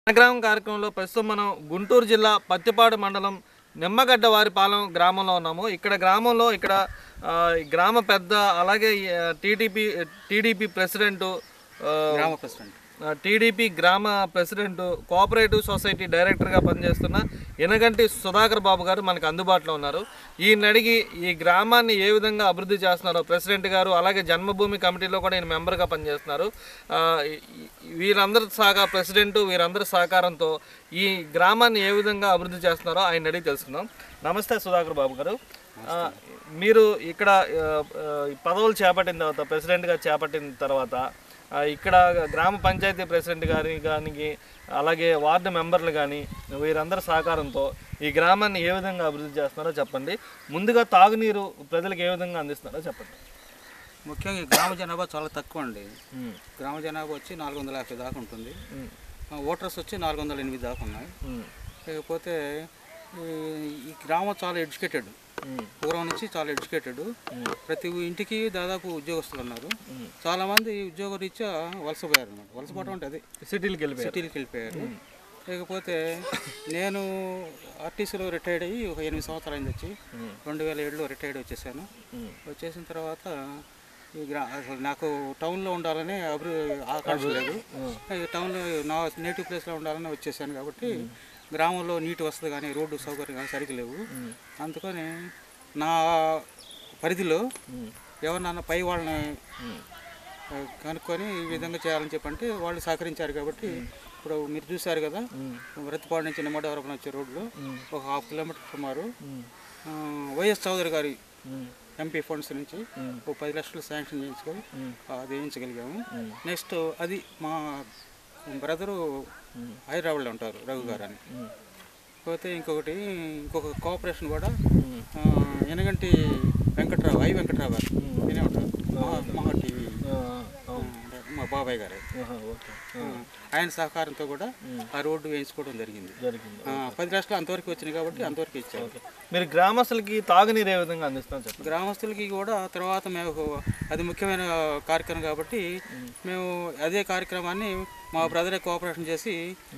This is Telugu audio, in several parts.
వనగ్రామం కార్యక్రమంలో ప్రస్తుతం మనం గుంటూరు జిల్లా పత్తిపాడు మండలం నిమ్మగడ్డ వారిపాలెం గ్రామంలో ఉన్నాము ఇక్కడ గ్రామంలో ఇక్కడ ఆ, ఈ గ్రామ పెద్ద అలాగే టీడీపీ టీడీపీ ప్రెసిడెంట్ గ్రామ ప్రెసిడెంట్ టీడీపీ గ్రామ ప్రెసిడెంట్ కోఆపరేటివ్ సొసైటీ డైరెక్టర్గా పనిచేస్తున్న ఎనగంటి సుధాకర్ బాబు గారు మనకు అందుబాటులో ఉన్నారు ఈయన అడిగి ఈ గ్రామాన్ని ఏ విధంగా అభివృద్ధి చేస్తున్నారో ప్రెసిడెంట్ గారు అలాగే జన్మభూమి కమిటీలో కూడా ఈయన మెంబర్గా పనిచేస్తున్నారు ఆ, ఈ- ఈ- వీరందరి సహకార ప్రెసిడెంట్ వీరందరి సహకారంతో ఈ గ్రామాన్ని ఏ విధంగా అభివృద్ధి చేస్తున్నారో ఆయన అడిగి తెలుసుకుందాం నమస్తే సుధాకర్ బాబు గారు ఆ, మీరు ఇక్కడ ఆ, ఆ, ఈ పదవులు చేపట్టిన తర్వాత ప్రెసిడెంట్గా చేపట్టిన తర్వాత ఆ, ఇక్కడ గ్రామ పంచాయతీ ప్రెసిడెంట్ గారి కానీ అలాగే వార్డు మెంబర్లు కానీ వీరందరి సహకారంతో ఈ గ్రామాన్ని ఏ విధంగా అభివృద్ధి చేస్తున్నారో చెప్పండి ముందుగా తాగునీరు ప్రజలకు ఏ విధంగా అందిస్తున్నారో చెప్పండి ముఖ్యంగా ఈ గ్రామ జనాభా చాలా తక్కువ అండి ఉమ్, గ్రామ జనాభా వచ్చి నాలుగు వందల యాభై దాకా ఉంటుంది ఉమ్, ఆ, ఓటర్స్ వచ్చి నాలుగు వందల ఎనిమిది దాకా ఉన్నాయి ఉమ్, లేకపోతే ఈ- ఈ గ్రామం చాలా ఎడ్యుకేటెడ్ ఉమ్, పూర్వం నుంచి చాలా ఎడ్యుకేటెడ్ ప్రతి ఇంటికి దాదాపు ఉద్యోగస్తులు ఉన్నారు ఉమ్. చాలా మంది ఉద్యోగ రీత్యా వలసపోయారు అనమాట వలసపోవడం అంటే అది సిటీలకు వెళ్ళిపోయారు సిటీలకు వెళ్ళిపోయారు లేకపోతే నేను ఆర్టీసీలో రిటైర్డ్ అయ్యి ఒక ఎనిమిది సంవత్సరాలు అయింది వచ్చి ఉమ్, రెండు వేల ఏడులో రిటైర్డ్ వచ్చేసాను ఉమ్, వచ్చేసిన తర్వాత ఈ గ్రా అసలు నాకు టౌన్లో ఉండాలని అభివృ ఆకాంక్ష లేదు ఈ టౌన్లో నా నేటివ్ ప్లేస్లో ఉండాలని వచ్చేసాను కాబట్టి గ్రామంలో నీటి వసతి కానీ రోడ్డు సౌకర్యం కానీ సరిగ్గా లేవు అందుకని నా పరిధిలో ఉమ్, ఎవరినన్నా పై వాళ్ళని ఉమ్, ఆ, కనుక్కొని ఈ విధంగా చేయాలని చెప్పంటే వాళ్ళు సహకరించారు కాబట్టి ఇప్పుడు మీరు చూశారు కదా వ్రతపాడు నుంచి నిమ్మడవరపున వచ్చే రోడ్లు ఒక హాఫ్ కిలోమీటర్ సుమారు ఉమ్, ఆ, వైఎస్ చౌదరి గారి ఉమ్, ఎంపీ ఫండ్స్ నుంచి ఒక పది లక్షలు శాంక్షన్ చేయించుకొని అది వేయించగలిగాము నెక్స్ట్ అది మా బ్రదరు హైదరాబాద్లో ఉంటారు రఘు గారు అని ఉమ్, పోతే ఇంకొకటి ఇంకొక కోఆపరేషన్ కూడా ఆ, ఎనగంటి వెంకట్రావు ఐ వెంకట్రావు గారు వినే ఉంటారు మా- మహా టీవీ ఆ, అవును. మా బాబాయ్ గారే ఆహా, ఓకే ఆ, ఆయన సహకారంతో కూడా ఆ రోడ్డు వేయించుకోవడం జరిగింది జరిగింది ఆ, పది లక్షలు అంతవరకు వచ్చినాయి కాబట్టి అంతవరకు ఇచ్చారు మీరు గ్రామస్తులకి తాగునీరు ఏ విధంగా అందిస్తాం చెప్పండి గ్రామస్తులకి కూడా తర్వాత మేము అది ముఖ్యమైన కార్యక్రమం కాబట్టి మేము అదే కార్యక్రమాన్ని మా బ్రదరే కోఆపరేషన్ చేసి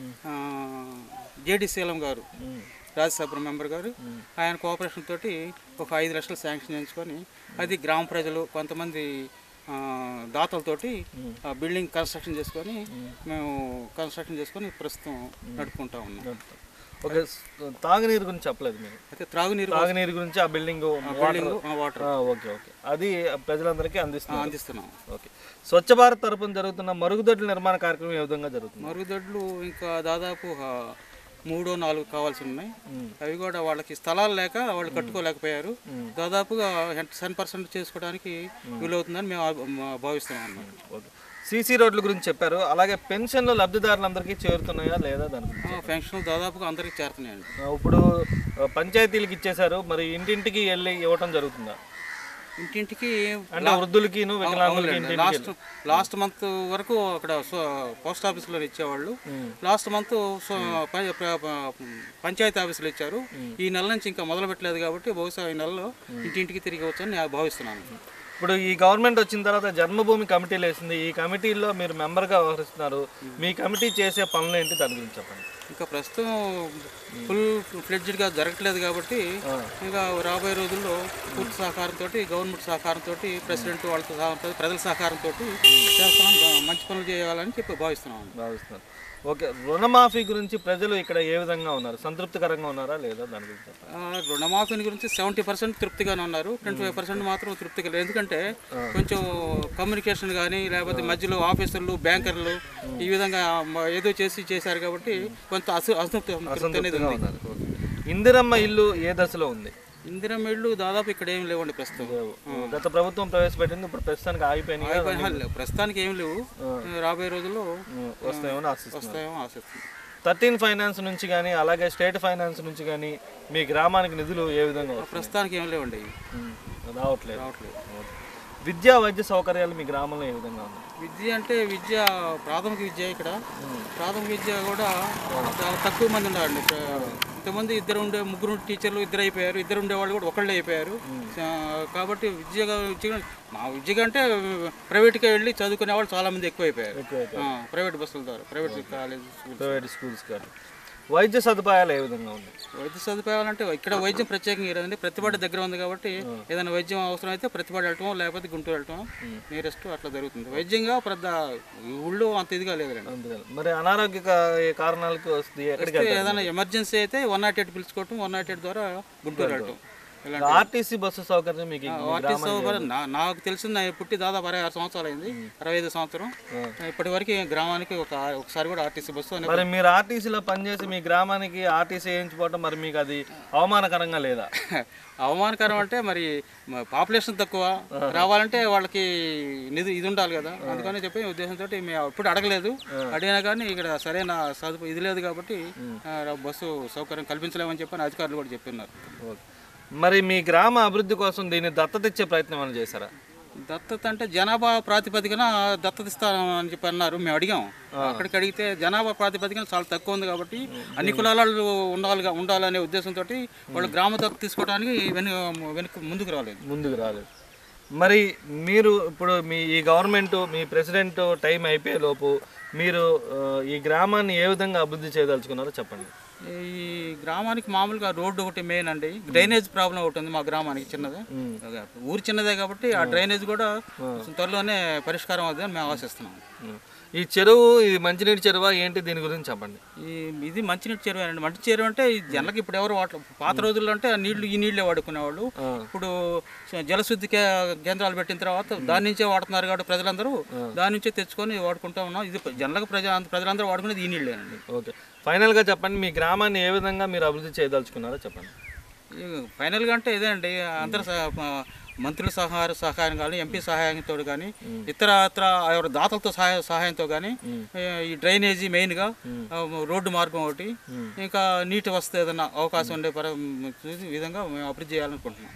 జేడి శీలం గారు ఉమ్, రాజ్యసభ మెంబర్ గారు ఆయన కోఆపరేషన్ తోటి ఒక ఐదు లక్షలు శాంక్షన్ చేయించుకొని అది గ్రామ ప్రజలు కొంతమంది ఆ, దాతలతోటి ఆ బిల్డింగ్ కన్స్ట్రక్షన్ చేసుకొని మేము కన్స్ట్రక్షన్ చేసుకొని ప్రస్తుతం నడుపుకుంటా ఉన్నాం ఓకే స్- తాగునీరు గురించి చెప్పలేదు మీరు అయితే త్రాగునీరు తాగునీరు గురించి ఆ building building water okay okay అది ప్రజలందరికీ అందిస్తున్నారు అందిస్తున్నాం ఓకే స్వచ్ఛ భారత్ తరపున జరుగుతున్న మరుగుదొడ్ల నిర్మాణ కార్యక్రమం ఏ విధంగా జరుగుతుంది మరుగుదొడ్లు ఇంకా దాదాపు ఒక మూడో నాలుగు కావాల్సి ఉన్నాయి మ్మ్. అవి కూడా వాళ్ళకి స్థలాలు లేక వాళ్ళు కట్టుకోలేకపోయారు దాదాపుగా టెన్ పర్సెంట్ చేసుకోవడానికి వీలవుతుందని మేము ఆ- మా- భావిస్తున్నాం అన్నమాట ఓకే సీసీ రోడ్ల గురించి చెప్పారు అలాగే పెన్షన్లు లబ్ధిదారులందరికీ చేరుతున్నాయా లేదా దాని గురించి ఆ, పెన్షన్లు దాదాపుగా అందరికీ చేరుతున్నాయండి ఆ, ఇప్పుడు ఆ, పంచాయతీలకు ఇచ్చేశారు మరి ఇంటింటికి వెళ్ళి ఇవ్వటం జరుగుతుందా ఇంటింటికి అంటే వృద్ధులకిను వికలాంగులకి ఇంటింటికి లాస్ట్ లాస్ట్ మంత్ వరకు అక్కడ సో- పోస్ట్ ఆఫీస్లో ఇచ్చేవాళ్ళు లాస్ట్ మంత్ సో- ప- ప్ర- ప- పంచాయతీ ఆఫీసులో ఇచ్చారు ఈ నెల నుంచి ఇంకా మొదలు పెట్టలేదు కాబట్టి బహుశా ఈ నెలలో ఇంటింటికి తిరిగి వచ్చని నేను భావిస్తున్నాను ఇప్పుడు ఈ గవర్నమెంట్ వచ్చిన తర్వాత జన్మభూమి కమిటీలు వేసింది ఈ కమిటీల్లో మీరు మెంబర్గా వ్యవహరిస్తున్నారు మీ కమిటీ చేసే పనులు ఏంటి దాని గురించి చెప్పండి ఇంకా ప్రస్తుతం ఫుల్ ఫ్లెడ్జ్డ్గా జరగట్లేదు కాబట్టి ఇంకా రాబోయే రోజుల్లో పూర్తి సహకారంతో గవర్నమెంట్ సహకారంతో ప్రెసిడెంట్ వాళ్ళతో సహకారంతో ప్రజల సహకారంతో చేస్తాం మంచి పనులు చేయాలని చెప్పి భావిస్తున్నాం భావిస్తున్నారు ఓకే రుణమాఫీ గురించి ప్రజలు ఇక్కడ ఏ విధంగా ఉన్నారు సంతృప్తికరంగా ఉన్నారా లేదా దాని గురించి చెప్పండి ఆ, రుణమాఫీ గురించి సెవెంటీ పర్సెంట్ తృప్తిగానే ఉన్నారు ట్వంటీ ఫైవ్ పర్సెంట్ మాత్రం తృప్తిగా లేదు ఎందుకంటే కొంచెం కమ్యూనికేషన్ కానీ లేకపోతే మధ్యలో ఆఫీసర్లు బ్యాంకర్లు ఈ విధంగా మ- ఏదో చేసి చేశారు కాబట్టి కొంత అసు అసంతృప్తి తృప్తి అనేది ఉంది ఉన్నారు ఓకే. ఇందిరమ్మ ఇల్లు ఏ దశలో ఉంది ఇందిరా ఇళ్ళు దాదాపు ఇక్కడ ఏం లేవండి ప్రస్తుతం గత ప్రభుత్వం ప్రవేశపెట్టింది ఇప్పుడు ప్రస్తుతానికి ఆగిపోయినాయి అయిపోయిన- లే- ప్రస్తుతానికి ఏం లేవు రాబోయే రోజుల్లో వస్తాయేమో ఆశిస్తున్నాను వస్తాయేమో ఆశిస్తుంది థర్టీన్ ఫైనాన్స్ నుంచి కానీ అలాగే స్టేట్ ఫైనాన్స్ నుంచి కానీ మీ గ్రామానికి నిధులు ఏ విధంగా వస్తాయి ప్రస్తుతానికి ఏం లేవండి ఉమ్, రావట్లేదు రావట్లేదు ఓకే. విద్యా వైద్య సౌకర్యాలు మీ గ్రామంలో ఏ విధంగా ఉన్నాయి విద్య అంటే విద్య ప్రాథమిక విద్య ఇక్కడ ప్రాథమిక విద్య కూడా చాలా తక్కువ మంది ఉన్నారండి ప్ర- ఇంతమంది ఇద్దరు ఉండే ముగ్గురు టీచర్లు ఇద్దరు అయిపోయారు ఇద్దరు ఉండేవాళ్ళు కూడా ఒకళ్ళే అయిపోయారు ఆ, కాబట్టి విద్య విద్య మా విద్య కంటే ప్రైవేట్గా వెళ్ళి చదువుకునే వాళ్ళు చాలా మంది ఎక్కువ అయిపోయారు ఆ, ప్రైవేట్ బస్సుల ద్వారా private college school private schools కానీ వైద్య సదుపాయాలు ఏ విధంగా ఉంది వైద్య సదుపాయాలంటే ఇక్కడ వైద్యం ప్రత్యేకంగా లేదండి ప్రతిపాడు దగ్గర ఉంది కాబట్టి ఏదైనా వైద్యం అవసరం అయితే ప్రతిపాడు వెళ్ళటం లేకపోతే గుంటూరు వెళ్ళటం నియరెస్ట్ అట్లా జరుగుతుంది వైద్యంగా పెద్ద ఈ ఊళ్ళో అంత ఇదిగా లేదండి అందుకని మరి అనారోగ్య కా- కారణాలకు వస్తుంది ఎక్కడికి అయితే ఏదైనా ఎమర్జెన్సీ అయితే వన్ నాట్ ఎయిట్ పిలుచుకోవటం వన్ నాట్ ఎయిట్ ద్వారా గుంటూరు వెళ్ళటం ఇలా ఆర్టీసీ బస్సు సౌకర్యం మీకు ఈ ఆర్టీసీ సౌకర్యం నా- నాకు తెలిసి నేను పుట్టి దాదాపు అరవై ఆరు సంవత్సరాలు అయింది అరవై ఐదు సంవత్సరం ఇప్పటి వరకు గ్రామానికి ఒక ఒకసారి కూడా ఆర్టీసీ బస్సు అనేది మరి మీరు ఆర్టీసీలో పనిచేసి మీ గ్రామానికి ఆర్టీసీ వేయించుకోవటం మరి మీకు అది అవమానకరంగా లేదా అవమానకరం అంటే మరి పాపులేషన్ తక్కువ రావాలంటే వాళ్ళకి నిధి ఇది ఉండాలి కదా అందుకని చెప్పి ఉద్దేశంతో మేము ఎప్పుడు అడగలేదు అడిగినా కానీ ఇక్కడ సరైన సదుపు ఇది లేదు కాబట్టి ఆ, బస్సు సౌకర్యం కల్పించలేమని చెప్పని అధికారులు కూడా చెప్పిన్నారు ఓకే. మరి మీ గ్రామ అభివృద్ధి కోసం దీన్ని దత్తత ఇచ్చే ప్రయత్నం ఏమైనా చేశారా దత్తత అంటే జనాభా ప్రాతిపదికన దత్తత ఇస్తామని చెప్పి అన్నారు మేము అడిగాం అక్కడికి అడిగితే జనాభా ప్రాతిపదికన చాలా తక్కువ ఉంది కాబట్టి అన్ని కులాల వాళ్ళు ఉండాలి ఉండాలనే ఉద్దేశంతో వాళ్ళు గ్రామ దత్తత తీసుకోవడానికి వెను వెనుక ముందుకు రాలేదు ముందుకు రాలేదు మరి మీరు ఇప్పుడు మీ ఈ గవర్నమెంట్ మీ ప్రెసిడెంట్ టైం అయిపోయే లోపు మీరు ఆ, ఈ గ్రామాన్ని ఏ విధంగా అభివృద్ధి చేయదలుచుకున్నారో చెప్పండి ఈ గ్రామానికి మామూలుగా రోడ్డు ఒకటి మెయిన్ అండి డ్రైనేజ్ ప్రాబ్లం ఒకటి ఉంది మా గ్రామానికి చిన్నది ఊరు చిన్నదే కాబట్టి ఆ డ్రైనేజ్ కూడా త్వరలోనే పరిష్కారం అవుతుందని మేము ఆశిస్తున్నాం ఉం. ఈ చెరువు ఇది మంచినీటి చెరువా ఏంటి దీని గురించి చెప్పండి ఈ ఇది మంచినీటి చెరువు అండి మంచి చెరువు అంటే ఈ జనలకు ఇప్పుడు ఎవరు వాటర్ పాత రోజుల్లో అంటే ఆ నీళ్లు ఈ నీళ్ళే వాడుకునేవాళ్ళు ఇప్పుడు జలశుద్ధి కే- కేంద్రాలు పెట్టిన తర్వాత దాని నుంచే వాడుతున్నారు కాబట్టి ప్రజలందరూ దాని నుంచే తెచ్చుకొని వాడుకుంటా ఉన్నాం ఇది జనలకు ప్రజ ప్రజలందరూ వాడుకునేది ఈ నీళ్ళేనండి ఓకే ఫైనల్గా చెప్పండి మీ గ్రామాన్ని ఏ విధంగా మీరు అభివృద్ధి చేయదలుచుకున్నారో చెప్పండి ఈ ఫైనల్గా అంటే ఇదే అండి అందరు సహ- మ- మంత్రుల సహాయ సహాయం కానీ ఎంపీ సహాయంతో కానీ ఇతర ఇతర ఎవరి దాతలతో సహాయ సహాయంతో కానీ ఈ డ్రైనేజీ మెయిన్గా ఆ, రోడ్డు మార్గం ఒకటి ఇంకా నీటి వస్తే ఏదైనా అవకాశం ఉండే పర చూసి విధంగా మేము అభివృద్ధి చేయాలనుకుంటున్నాం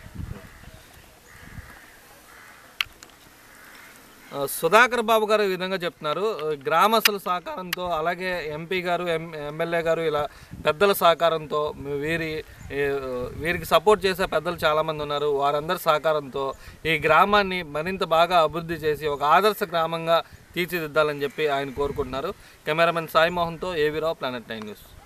ఆ, సుధాకర్ బాబు గారు ఈ విధంగా చెప్తున్నారు ఆ, గ్రామస్తుల సహకారంతో అలాగే ఎంపీ గారు ఎం ఎమ్మెల్యే గారు ఇలా పెద్దల సహకారంతో వీరి ఏ, వీరికి సపోర్ట్ చేసే పెద్దలు చాలామంది ఉన్నారు వారందరి సహకారంతో ఈ గ్రామాన్ని మరింత బాగా అభివృద్ధి చేసి ఒక ఆదర్శ గ్రామంగా తీర్చిదిద్దాలని చెప్పి ఆయన కోరుకుంటున్నారు కెమెరామెన్ సాయి మోహన్తో ఏవీరావు ప్లానెట్ నైన్ న్యూస్